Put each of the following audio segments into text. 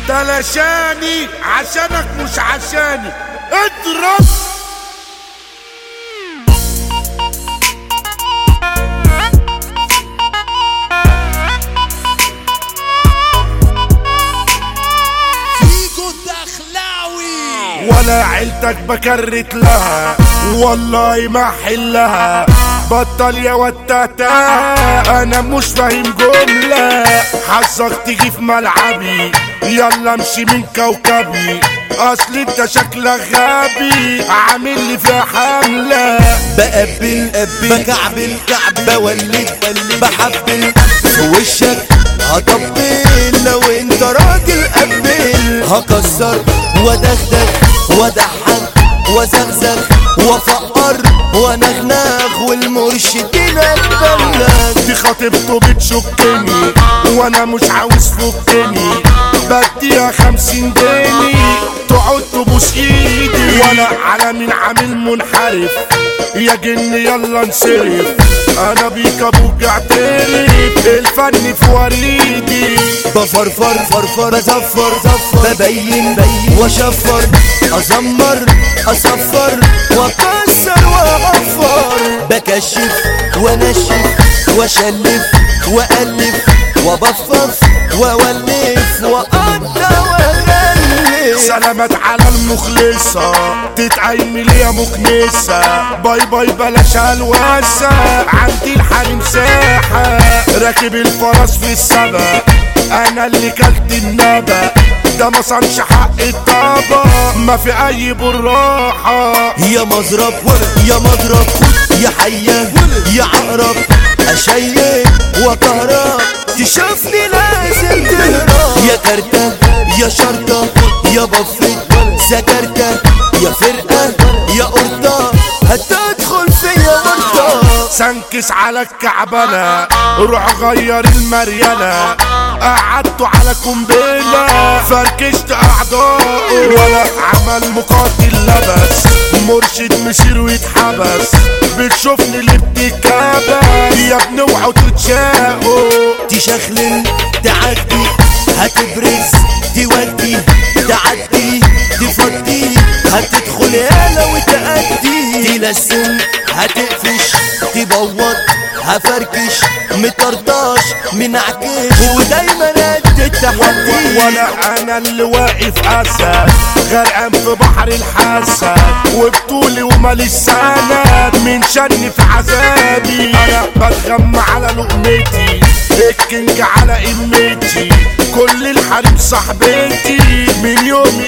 تلاشاني عشانك مش عشاني اضرب فيجو الدخلاوي ولا عيلتك بكرت لها والله ما حلها بطل يا وتاتا انا مش فاهم جملة حظك تيجي في ملعبي يلا امشي من كوكبي اصل انت شكلك غبي عامل لي فيها حملة بقبل بكعبل كعب بولد بحبل في وشك هطبل لو انت راجل قبل هكسر وادغدغ وادحك وازغزغ وافقر وانغنغ والمرشدين اتبلغ دي خطيبته بتشكني وانا مش عاوز فكني بديها خمسين جنيه تقعد تبوس ايدي وانا على من عامل منحرف يا جن يلا انصرف انا بيك ابوك اعترف الفن في وريدي بفرفر فرفر بزفر زفر ببين بين واشفر ازمر اصفر واكسر واغفر بكشف وانشف واشلف والف وبفف واولف واقطع واغلف سلامات على المخلصة تتعيم لي يا مكنسة باي باي بلاش هلوسة عندي الحريم ساحة راكب الفرس في السبق انا اللي كلت النبأ ده ما صنش حق الطبق ما في اي بالراحة يا مضرب يا مضرب يا حية يا عقرب أشيك وكهرب تشوفني لازم تهرب يا كارتة يا شرطة يا بفت سكرتة يا فرقة يا قرطة هتدخل فيا ورطة سنكس على الكعبلة روح غير المريلة قعدته على قنبلة فركشت أعضائه ولا عمل مقاتل لبس مرشد مسير ويتحبس بتشوفني اللي بتتكبس يا ابني اوعوا تتشاقوا تشخلل تعدي هتبرز تودي تعدي تفضي هتدخل يالا وتأدي تلسن هتقفش تبوط هفركش مطرطاش منعكش ودايما قد التحدي ولا انا اللي واقف اسد غرقان في بحر الحسد وبطولي ومالي سند من شن في عذابي انا بتغمى على لقمتي الكينج على قمتي كل الحريم صاحبتي من يوم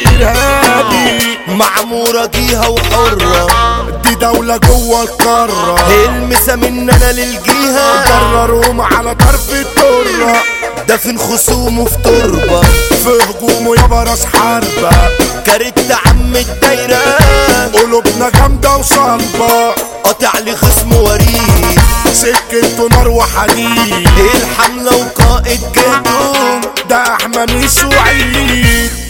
ارهابي معمورة جيها وحرة دي دولة جوه القارة المسا مننا للجيها قررهم على طرف الدرة دفن خصومه في تربة في هجومه يابا راس حربة كارت عم الدايرة قلوبنا جامدة وصلبة قاطع لي خصم وريد سكته نار وحديد الحملة وقائد جهدهم ده احمى مش وعيد